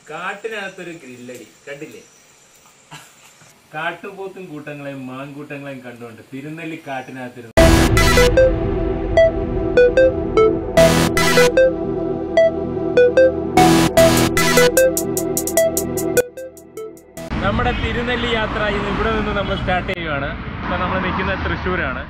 കാട്ടിനകത്തൊരു ഗ്രില്ലടി കണ്ടില്ലേ കാട്ടുപോത്തും കൂട്ടങ്ങളെയും മാൻകൂട്ടങ്ങളെയും കണ്ടുകൊണ്ട് തിരുനെല്ലി കാട്ടിനകത്തിരുന്ന് നമ്മുടെ തിരുനെല്ലി യാത്ര ഇന്ന് ഇവിടെ നിന്ന് നമ്മൾ സ്റ്റാർട്ട് ചെയ്യുകയാണ് ഇപ്പൊ നമ്മൾ നിൽക്കുന്നത് തൃശ്ശൂരാണ്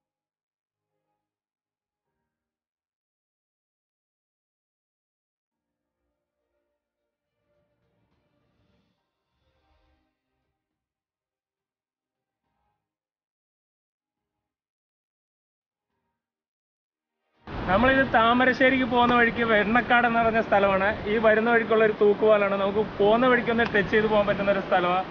നമ്മളിത് താമരശ്ശേരിക്ക് പോകുന്ന വഴിക്ക് വെണ്ണക്കാട് എന്ന് പറഞ്ഞ സ്ഥലമാണ് ഈ വരുന്ന വഴിക്കുള്ള ഒരു തൂക്കുപാലാണ് നമുക്ക് പോകുന്ന വഴിക്ക് ഒന്ന് ടച്ച് ചെയ്ത് പോകാൻ പറ്റുന്ന ഒരു സ്ഥലമാണ്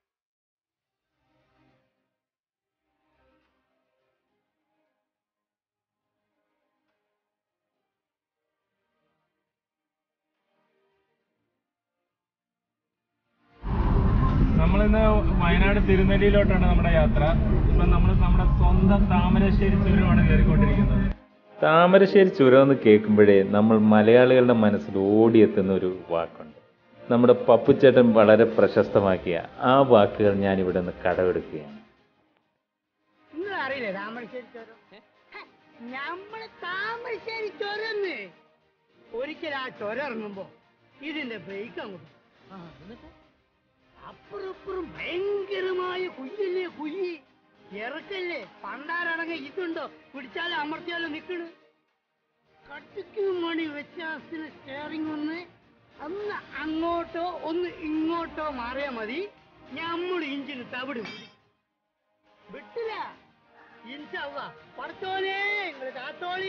നമ്മളിന്ന് വയനാട് തിരുനെല്ലിയിലോട്ടാണ് നമ്മുടെ യാത്ര ഇപ്പൊ നമ്മൾ നമ്മുടെ സ്വന്തം താമരശ്ശേരി ചുരമാണ് കയറിക്കൊണ്ടിരിക്കുന്നത് താമരശ്ശേരി ചുരം എന്ന് കേൾക്കുമ്പോഴേ നമ്മൾ മലയാളികളുടെ മനസ്സിൽ ഓടിയെത്തുന്ന ഒരു വാക്കുണ്ട് നമ്മുടെ പപ്പുച്ചേട്ടൻ വളരെ പ്രശസ്തമാക്കിയ ആ വാക്കുകൾ ഞാൻ ഇവിടെ നിന്ന് കടമെടുക്കുകയാണ് നിങ്ങൾ അറിയില്ലേ താമരശ്ശേരി ചുരം ഹെ, ഞമ്മള് താമരശ്ശേരി ചുരന്ന് ഒരിക്കൽ ആ ചുരം ഇറങ്ങുമ്പോ ഇതിന്റെ ബ്രേക്ക് അങ്ങോട്ട് ആ, എന്നിട്ട് അപ്പുറം ഇപ്പുറം ഭയങ്കരമായ കുയ്യല്ലേ കുയ്യി ഇറക്കല്ലേ പണ്ടാരടങ്ങ ഇതുണ്ടോ പിടിച്ചാലും അമർത്തിയാലും നിക്കണ് കട്ടിക്കും മണി വ്യത്യാസത്തിന് സ്റ്റിയറിംഗ് ഒന്ന് ഒന്ന് അങ്ങോട്ടോ ഒന്ന് ഇങ്ങോട്ടോ മാറിയാ മതി ഞമ്മൾ ഇഞ്ചിന് തവിട് പിടിക്കും വിട്ടില്ല ഇൻഷാള്ള പടത്തോലേ നിങ്ങള് കാത്തോളീ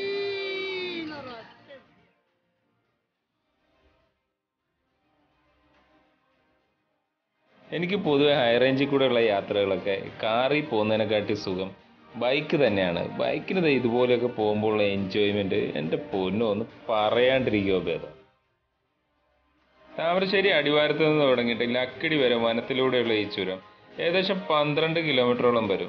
എനിക്ക് പൊതുവെ ഹൈ റേഞ്ചിൽ കൂടെയുള്ള യാത്രകളൊക്കെ കാറിൽ പോകുന്നതിനെക്കാട്ടി സുഖം ബൈക്ക് തന്നെയാണ് ബൈക്കിന് ദേ ഇതുപോലെയൊക്കെ പോകുമ്പോഴുള്ള എൻജോയ്മെന്റ് എൻ്റെ പൊന്നോ ഒന്ന് പറയാണ്ടിരിക്കുമോ ഭേദം താമരശ്ശേരി അടിവാരത്ത് നിന്ന് തുടങ്ങിയിട്ട് ലക്കിടി വരെ വനത്തിലൂടെയുള്ള ഈ ചുരം ഏകദേശം പന്ത്രണ്ട് കിലോമീറ്ററോളം വരും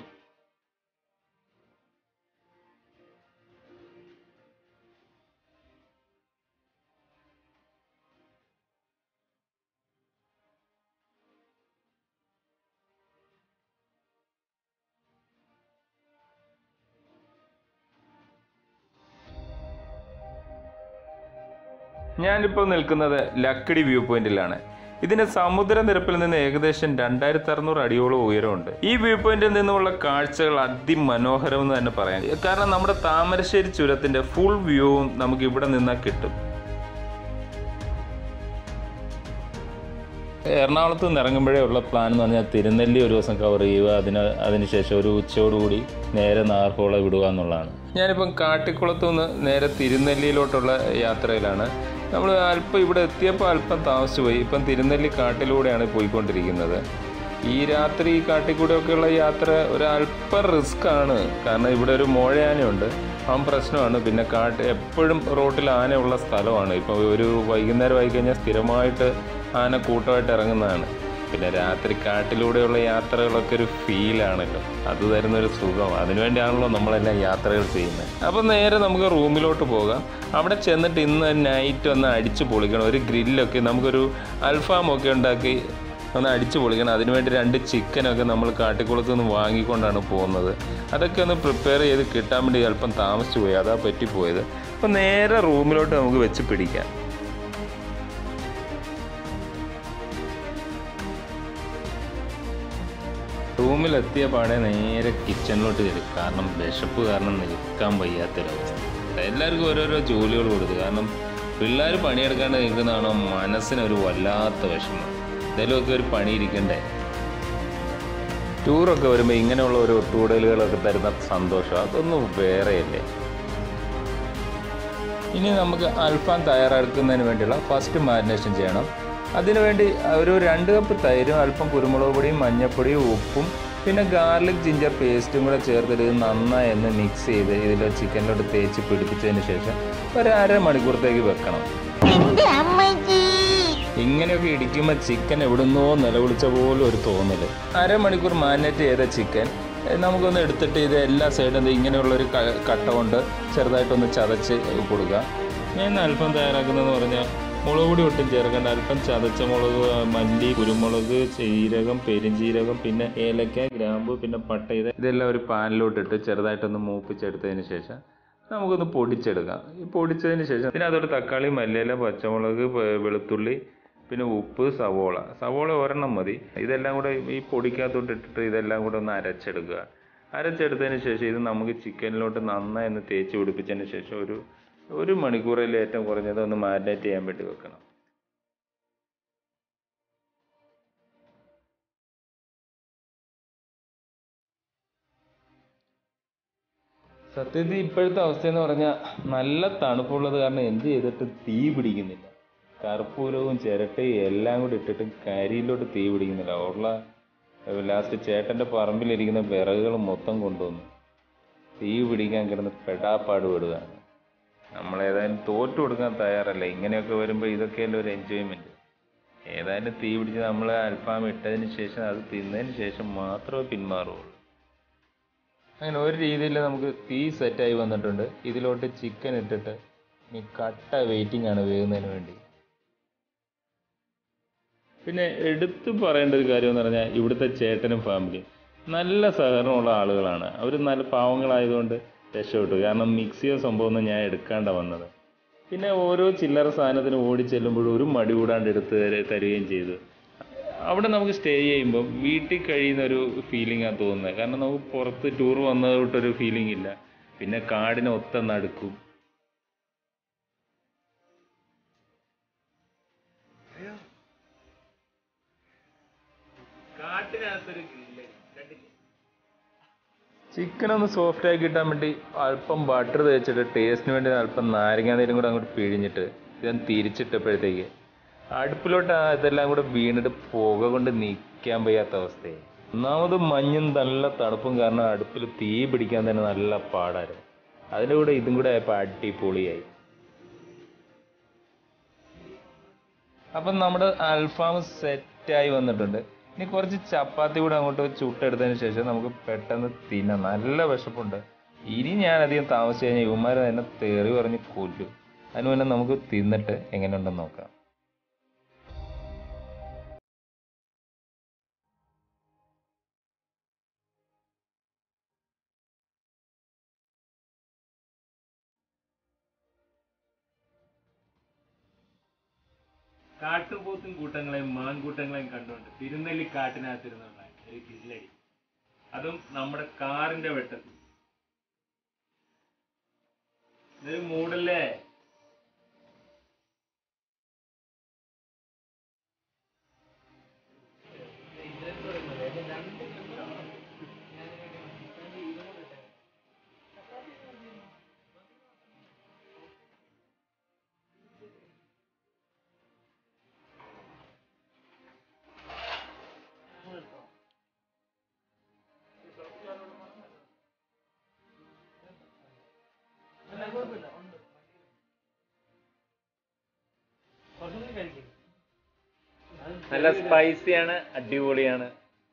ഞാനിപ്പോൾ നിൽക്കുന്നത് ലക്കിടി വ്യൂ പോയിന്റിലാണ് ഇതിന് സമുദ്രനിരപ്പിൽ നിന്ന് ഏകദേശം രണ്ടായിരത്തി അറുന്നൂറ് അടിയോളം ഉയരമുണ്ട് ഈ വ്യൂ പോയിന്റിൽ നിന്നുമുള്ള കാഴ്ചകൾ അതിമനോഹരം എന്ന് തന്നെ പറയാം കാരണം നമ്മുടെ താമരശ്ശേരി ചുരത്തിന്റെ ഫുൾ വ്യൂവും നമുക്ക് ഇവിടെ നിന്നാൽ കിട്ടും എറണാകുളത്ത് നിന്ന് ഇറങ്ങുമ്പോഴേ ഉള്ള പ്ലാൻ എന്ന് പറഞ്ഞാൽ തിരുനെല്ലി ഒരു ദിവസം കവർ ചെയ്യുക അതിന് അതിനുശേഷം ഒരു ഉച്ചയോടുകൂടി നേരെ നാർക്കോള വിടുക എന്നുള്ളതാണ് ഞാനിപ്പം കാട്ടിക്കുളത്തു നിന്ന് നേരെ തിരുനെല്ലിയിലോട്ടുള്ള യാത്രയിലാണ് നമ്മൾ അല്പം ഇവിടെ എത്തിയപ്പോൾ അല്പം താമസിച്ചു പോയി ഇപ്പം തിരുനെല്ലി കാട്ടിലൂടെയാണ് പോയിക്കൊണ്ടിരിക്കുന്നത് ഈ രാത്രി ഈ കാട്ടിക്കൂടെയൊക്കെയുള്ള യാത്ര ഒരു അല്പം റിസ്ക് ആണ് കാരണം ഇവിടെ ഒരു മോഴയാനയുണ്ട് അവൻ പ്രശ്നമാണ് പിന്നെ കാട്ട് എപ്പോഴും റോട്ടിൽ ആനയുള്ള സ്ഥലമാണ് ഇപ്പോൾ ഒരു വൈകുന്നേരം ആയി കഴിഞ്ഞാൽ സ്ഥിരമായിട്ട് ആന കൂട്ടമായിട്ട് ഇറങ്ങുന്നതാണ് പിന്നെ രാത്രി കാട്ടിലൂടെയുള്ള യാത്രകളൊക്കെ ഒരു ഫീലാണല്ലോ അത് തരുന്നൊരു സുഖം അതിനുവേണ്ടിയാണല്ലോ നമ്മളെല്ലാം യാത്രകൾ ചെയ്യുന്നത് അപ്പം നേരെ നമുക്ക് റൂമിലോട്ട് പോകാം അവിടെ ചെന്നിട്ട് ഇന്ന് നൈറ്റ് ഒന്ന് അടിച്ച് പൊളിക്കണം ഒരു ഗ്രില്ലൊക്കെ നമുക്കൊരു അൽഫാമൊക്കെ ഉണ്ടാക്കി ഒന്ന് അടിച്ചു പൊളിക്കണം അതിനുവേണ്ടി രണ്ട് ചിക്കനൊക്കെ നമ്മൾ കാട്ടിക്കുളത്ത് നിന്ന് വാങ്ങിക്കൊണ്ടാണ് പോകുന്നത് അതൊക്കെ ഒന്ന് പ്രിപ്പയർ ചെയ്ത് കിട്ടാൻ വേണ്ടി അല്പം താമസിച്ചു പോയി അതാ പറ്റിപ്പോയത് അപ്പം നേരെ റൂമിലോട്ട് നമുക്ക് വെച്ച് പിടിക്കാം റൂമിലെത്തിയ പാടെ നേരെ കിച്ചണിലോട്ട് കയറി കാരണം വിശപ്പ് കാരണം നിൽക്കാൻ വയ്യാത്തൊരവസ്ഥ എല്ലാവർക്കും ഓരോരോ ജോലികൾ കൊടുത്തു കാരണം പിള്ളേർ പണിയെടുക്കാണ്ട് നിൽക്കുന്നതാണോ മനസ്സിനൊരു വല്ലാത്ത വിഷമം എന്തെങ്കിലുമൊക്കെ ഒരു പണി ഇരിക്കണ്ടേ ടൂറൊക്കെ വരുമ്പോൾ ഇങ്ങനെയുള്ള ഒരു ഒത്തുകൂടലുകളൊക്കെ തരുന്ന സന്തോഷം അതൊന്നും വേറെയല്ലേ ഇനി നമുക്ക് അൽഫാം തയ്യാറാക്കുന്നതിന് വേണ്ടിയുള്ള ഫസ്റ്റ് മാരിനേഷൻ ചെയ്യണം അതിനുവേണ്ടി ഒരു രണ്ട് കപ്പ് തൈരും അല്പം കുരുമുളക് പൊടിയും മഞ്ഞൾപ്പൊടിയും ഉപ്പും പിന്നെ ഗാർലിക് ജിഞ്ചർ പേസ്റ്റും കൂടെ ചേർത്തിട്ട് ഇത് നന്നായി ഒന്ന് മിക്സ് ചെയ്ത് ഇതിൽ ചിക്കനിലോട്ട് തേച്ച് പിടിപ്പിച്ചതിന് ശേഷം ഒരു അരമണിക്കൂറത്തേക്ക് വെക്കണം ഇങ്ങനെയൊക്കെ ഇടിക്കുമ്പോൾ ചിക്കൻ എവിടുന്നോ നിലവിളിച്ച പോലെ ഒരു തോന്നല് അരമണിക്കൂർ മാരിനേറ്റ് ചെയ്ത ചിക്കൻ ഏഹ് നമുക്കൊന്ന് എടുത്തിട്ട് ഇത് എല്ലാ സൈഡും ഇങ്ങനെയുള്ളൊരു ക- കട്ട കൊണ്ട് ചെറുതായിട്ടൊന്ന് ചതച്ച് കൊടുക്കുക ഞാൻ ഇന്ന് അല്പം തയ്യാറാക്കുന്നതെന്ന് പറഞ്ഞാൽ മുളക് പൊടി ഒട്ടും ചേർക്കേണ്ട അല്പം ചതച്ച മുളക് മല്ലി കുരുമുളക് ജീരകം പെരിഞ്ജീരകം പിന്നെ ഏലക്ക ഗ്രാമ്പു പിന്നെ പട്ട ഇത് ഇതെല്ലാം ഒരു പാനിലോട്ടിട്ട് ചെറുതായിട്ടൊന്ന് മൂപ്പിച്ചെടുത്തതിന് ശേഷം നമുക്കൊന്ന് പൊടിച്ചെടുക്കാം ഈ പൊടിച്ചതിന് ശേഷം പിന്നെ അതോട് തക്കാളി മല്ലിയില പച്ചമുളക് പ- വെളുത്തുള്ളി പിന്നെ ഉപ്പ് സവോള സവോള ഒരെണ്ണം മതി ഇതെല്ലാം കൂടെ ഈ പൊടിക്കകത്തോട്ട് ഇട്ടിട്ട് ഇതെല്ലാം കൂടെ ഒന്ന് അരച്ചെടുക്കുക അരച്ചെടുത്തതിന് ശേഷം ഇത് നമുക്ക് ചിക്കനിലോട്ട് നന്നായി ഒന്ന് തേച്ച് പിടിപ്പിച്ചതിന് ശേഷം ഒരു ഒരു മണിക്കൂറിൽ ഏറ്റവും കുറഞ്ഞത് ഒന്ന് മാരിനേറ്റ് ചെയ്യാൻ വേണ്ടി വെക്കണം സത്യത്തിൽ ഇപ്പോഴത്തെ അവസ്ഥ എന്ന് പറഞ്ഞാൽ നല്ല തണുപ്പുള്ളത് കാരണം എന്ത് ചെയ്തിട്ട് തീ പിടിക്കുന്നില്ല കർപ്പൂരവും ചിരട്ടയും എല്ലാം കൂടി ഇട്ടിട്ട് കരിയിലോട്ട് തീ പിടിക്കുന്നില്ല ഉള്ള ലാസ്റ്റ് ചേട്ടൻ്റെ പറമ്പിലിരിക്കുന്ന വിറകുകൾ മൊത്തം കൊണ്ടുവന്നു തീ പിടിക്കാൻ കിടന്ന് പെടാപ്പാട് വിടുകയാണ് നമ്മളേതായാലും തോറ്റു കൊടുക്കാൻ തയ്യാറല്ല ഇങ്ങനെയൊക്കെ വരുമ്പോൾ ഇതൊക്കെയല്ലേ ഒരു എൻജോയ്മെൻറ്റ് ഏതായാലും തീ പിടിച്ച് നമ്മൾ അൽഫാം ഇട്ടതിന് ശേഷം അത് തിന്നതിന് ശേഷം മാത്രമേ പിന്മാറുള്ളൂ അങ്ങനെ ഒരു രീതിയിൽ നമുക്ക് തീ സെറ്റായി വന്നിട്ടുണ്ട് ഇതിലോട്ട് ചിക്കൻ ഇട്ടിട്ട് ഇനി കട്ട വെയിറ്റിംഗ് ആണ് വേകുന്നതിന് വേണ്ടി പിന്നെ എടുത്തു പറയേണ്ട ഒരു കാര്യം എന്ന് പറഞ്ഞാൽ ഇവിടുത്തെ ചേട്ടനും ഫാമിലിയും നല്ല സഹകരണമുള്ള ആളുകളാണ് അവർ നല്ല പാവങ്ങളായതുകൊണ്ട് രക്ഷപ്പെട്ടു കാരണം മിക്സിയോ സംഭവമൊന്നും ഞാൻ എടുക്കാണ്ട വന്നത് പിന്നെ ഓരോ ചില്ലറ സാധനത്തിന് ഓടി ചെല്ലുമ്പോഴും ഒരു മടി കൂടാണ്ട് എടുത്ത് തര- തരികയും ചെയ്തു അവിടെ നമുക്ക് സ്റ്റേ ചെയ്യുമ്പോൾ വീട്ടിൽ കഴിയുന്ന ഒരു ഫീലിംഗ് ആണ് തോന്നുന്നത് കാരണം നമുക്ക് പുറത്ത് ടൂർ വന്നത് തൊട്ടൊരു ഫീലിംഗ് ഇല്ല പിന്നെ കാടിന് ഒത്ത നടുക്കും ചിക്കൻ ഒന്ന് സോഫ്റ്റ് ആക്കി കിട്ടാൻ വേണ്ടി അല്പം ബട്ടർ തേച്ചിട്ട് ടേസ്റ്റിന് വേണ്ടി അല്പം നാരങ്ങാനീരും കൂടെ അങ്ങോട്ട് പിഴിഞ്ഞിട്ട് ഇതൊന്ന് തിരിച്ചിട്ടപ്പോഴത്തേക്ക് അടുപ്പിലോട്ട് ആ ഇതെല്ലാം കൂടെ വീണിട്ട് പുക കൊണ്ട് നിൽക്കാൻ വയ്യാത്ത അവസ്ഥയായി ഒന്നാമത് മഞ്ഞും നല്ല തണുപ്പും കാരണം അടുപ്പിൽ തീ പിടിക്കാൻ തന്നെ നല്ല പാടായിരുന്നു അതിൻ്റെ കൂടെ ഇതും കൂടെ ആയപ്പോൾ അടിപൊളിയായി അപ്പം നമ്മുടെ അൽഫാം സെറ്റായി വന്നിട്ടുണ്ട് ഇനി കുറച്ച് ചപ്പാത്തി കൂടെ അങ്ങോട്ട് ചുട്ടെടുത്തതിന് ശേഷം നമുക്ക് പെട്ടെന്ന് തിന്നാം നല്ല വിശപ്പുണ്ട് ഇനി ഞാൻ അധികം താമസിച്ച് കഴിഞ്ഞാൽ ഇവന്മാർ തന്നെ തെറി പറഞ്ഞ് കൊല്ലും അതിന് മുന്നേ നമുക്ക് തിന്നിട്ട് എങ്ങനെയുണ്ടെന്ന് നോക്കാം കാട്ടുപോത്തും കൂട്ടങ്ങളെയും മാൻകൂട്ടങ്ങളെയും കണ്ടുകൊണ്ട് തിരുനെല്ലി കാട്ടിനകത്തിരുന്നുള്ള ഒരു കില്ലടി അതും നമ്മുടെ കാറിന്റെ വെട്ടത്തിൽ ഇതൊരു മൂടല്ലേ നല്ല സ്പൈസിയാണ് അടിപൊളിയാണ്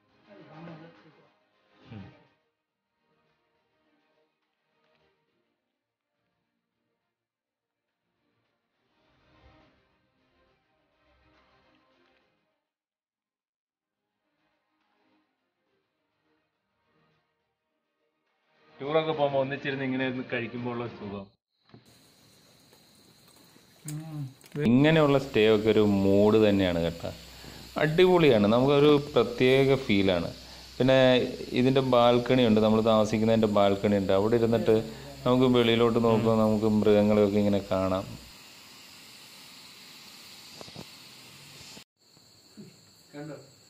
ടൂറൊക്കെ പോകുമ്പോൾ ഒന്നിച്ചിരുന്ന് ഇങ്ങനെ ഇരുന്ന് കഴിക്കുമ്പോൾ ഉള്ള സുഖം ഇങ്ങനെയുള്ള സ്റ്റേ ഒക്കെ ഒരു മൂഡ് തന്നെയാണ് കേട്ടോ അടിപൊളിയാണ് നമുക്കൊരു പ്രത്യേക ഫീലാണ് പിന്നെ ഇതിൻ്റെ ബാൽക്കണി ഉണ്ട് നമ്മൾ താമസിക്കുന്നതിൻ്റെ ബാൽക്കണി ഉണ്ട് അവിടെ ഇരുന്നിട്ട് നമുക്ക് വെളിയിലോട്ട് നോക്കുമ്പോൾ നമുക്ക് മൃഗങ്ങളെയൊക്കെ ഇങ്ങനെ കാണാം